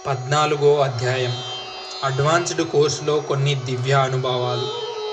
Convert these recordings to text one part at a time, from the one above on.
పద్నాలుగో అధ్యాయం అడ్వాన్స్డ్ కోర్సులో కొన్ని దివ్య అనుభవాలు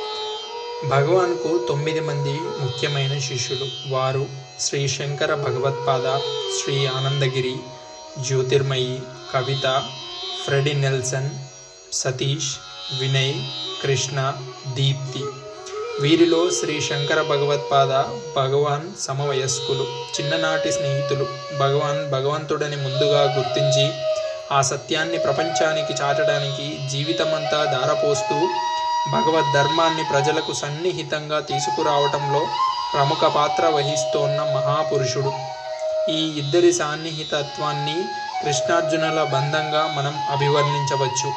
భగవాన్కు తొమ్మిది మంది ముఖ్యమైన శిష్యులు వారు శ్రీ శంకర భగవత్పాద శ్రీ ఆనందగిరి జ్యోతిర్మయి కవిత ఫ్రెడి నెల్సన్ సతీష్ వినయ్ కృష్ణ దీప్తి వీరిలో శ్రీ శంకర భగవత్పాద భగవాన్ సమవయస్కులు చిన్ననాటి స్నేహితులు భగవాన్ భగవంతుడని ముందుగా గుర్తించి ఆ సత్యాన్ని ప్రపంచానికి చాటడానికి జీవితమంతా ధారపోస్తూ భగవద్ ధర్మాన్ని ప్రజలకు సన్నిహితంగా తీసుకురావటంలో ప్రముఖ పాత్ర వహిస్తోన్న మహాపురుషుడు ఈ ఇద్దరి సాన్నిహితత్వాన్ని కృష్ణార్జునుల బంధంగా మనం అభివర్ణించవచ్చు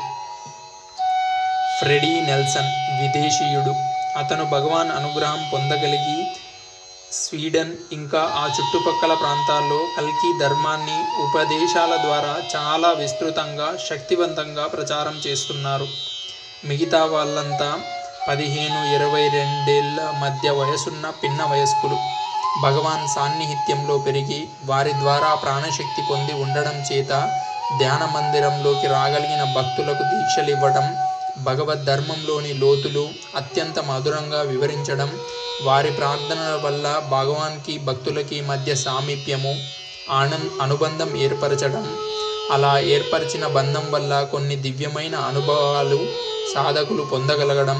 ఫ్రెడీ నెల్సన్ విదేశీయుడు అతను భగవాన్ అనుగ్రహం పొందగలిగి స్వీడన్ ఇంకా ఆ చుట్టుపక్కల ప్రాంతాల్లో కల్కి ధర్మాన్ని ఉపదేశాల ద్వారా చాలా విస్తృతంగా శక్తివంతంగా ప్రచారం చేస్తున్నారు మిగతా వాళ్ళంతా పదిహేను ఇరవై రెండేళ్ల మధ్య వయసున్న పిన్న వయస్కులు భగవాన్ సాన్నిహిత్యంలో పెరిగి వారి ద్వారా ప్రాణశక్తి పొంది ఉండడం చేత ధ్యాన మందిరంలోకి రాగలిగిన భక్తులకు దీక్షలు ఇవ్వడం భగవద్ ధర్మంలోని లోతులు అత్యంత మధురంగా వివరించడం వారి ప్రార్థనల వల్ల భగవాన్కి భక్తులకి మధ్య సామీప్యము ఆనంద్ అనుబంధం ఏర్పరచడం అలా ఏర్పరిచిన బంధం వల్ల కొన్ని దివ్యమైన అనుభవాలు సాధకులు పొందగలగడం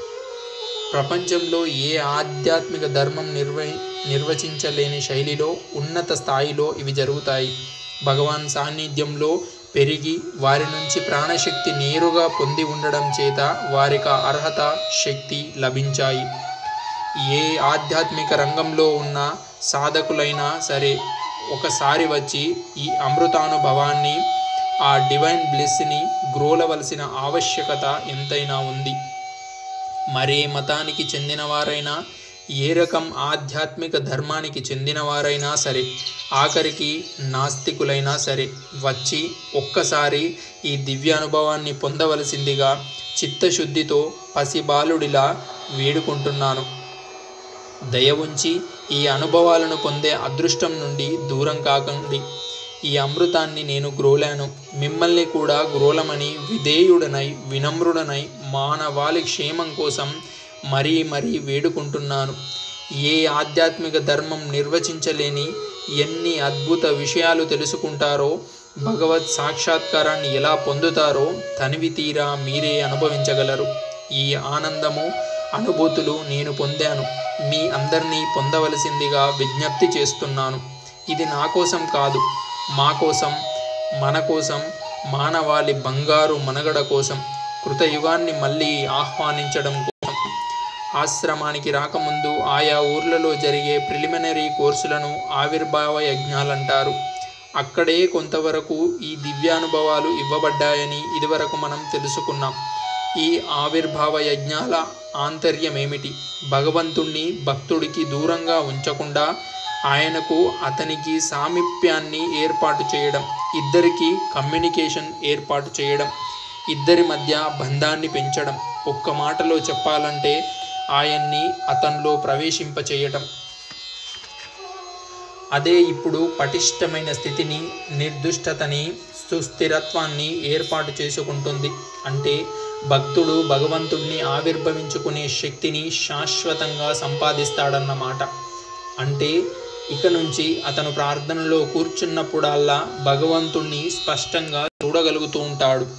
ప్రపంచంలో ఏ ఆధ్యాత్మిక ధర్మం నిర్వ నిర్వచించలేని శైలిలో ఉన్నత స్థాయిలో ఇవి జరుగుతాయి భగవాన్ సాన్నిధ్యంలో పెరిగి వారి నుంచి ప్రాణశక్తి నేరుగా పొంది ఉండడం చేత వారికి అర్హత శక్తి లభించాయి ఏ ఆధ్యాత్మిక రంగంలో ఉన్న సాధకులైనా సరే ఒకసారి వచ్చి ఈ అమృతానుభవాన్ని ఆ డివైన్ బ్లెస్ని గ్రోలవలసిన ఆవశ్యకత ఎంతైనా ఉంది మరే మతానికి చెందినవారైనా ఏ రకం ఆధ్యాత్మిక ధర్మానికి చెందినవారైనా సరే ఆఖరికి నాస్తికులైనా సరే వచ్చి ఒక్కసారి ఈ దివ్య అనుభవాన్ని పొందవలసిందిగా చిత్తశుద్ధితో పసిబాలుడిలా వేడుకుంటున్నాను దయ ఉంచి ఈ అనుభవాలను పొందే అదృష్టం నుండి దూరం కాకండి ఈ అమృతాన్ని నేను గ్రోలాను మిమ్మల్ని కూడా గ్రోలమని విధేయుడనై వినమ్రుడనై మానవాళి క్షేమం కోసం మరీ మరీ వేడుకుంటున్నాను ఏ ఆధ్యాత్మిక ధర్మం నిర్వచించలేని ఎన్ని అద్భుత విషయాలు తెలుసుకుంటారో భగవత్ సాక్షాత్కారాన్ని ఎలా పొందుతారో తనివి తీరా మీరే అనుభవించగలరు ఈ ఆనందము అనుభూతులు నేను పొందాను మీ అందరినీ పొందవలసిందిగా విజ్ఞప్తి చేస్తున్నాను ఇది నా కోసం కాదు మా కోసం మన కోసం మానవాళి బంగారు మనగడ కోసం కృతయుగాన్ని మళ్ళీ ఆహ్వానించడం కోసం ఆశ్రమానికి రాకముందు ఆయా ఊర్లలో జరిగే ప్రిలిమినరీ కోర్సులను ఆవిర్భావ యజ్ఞాలంటారు అక్కడే కొంతవరకు ఈ దివ్యానుభవాలు ఇవ్వబడ్డాయని ఇదివరకు మనం తెలుసుకున్నాం ఈ ఆవిర్భావ యజ్ఞాల ఆంతర్యమేమిటి భగవంతుణ్ణి భక్తుడికి దూరంగా ఉంచకుండా ఆయనకు అతనికి సామీప్యాన్ని ఏర్పాటు చేయడం ఇద్దరికి కమ్యూనికేషన్ ఏర్పాటు చేయడం ఇద్దరి మధ్య బంధాన్ని పెంచడం ఒక్క మాటలో చెప్పాలంటే ఆయన్ని అతనిలో ప్రవేశింపచేయటం అదే ఇప్పుడు పటిష్టమైన స్థితిని నిర్దుష్టతని సుస్థిరత్వాన్ని ఏర్పాటు చేసుకుంటుంది అంటే భక్తుడు భగవంతుణ్ణి ఆవిర్భవించుకునే శక్తిని శాశ్వతంగా సంపాదిస్తాడన్నమాట అంటే ఇక నుంచి అతను ప్రార్థనలో కూర్చున్నప్పుడల్లా భగవంతుణ్ణి స్పష్టంగా చూడగలుగుతూ ఉంటాడు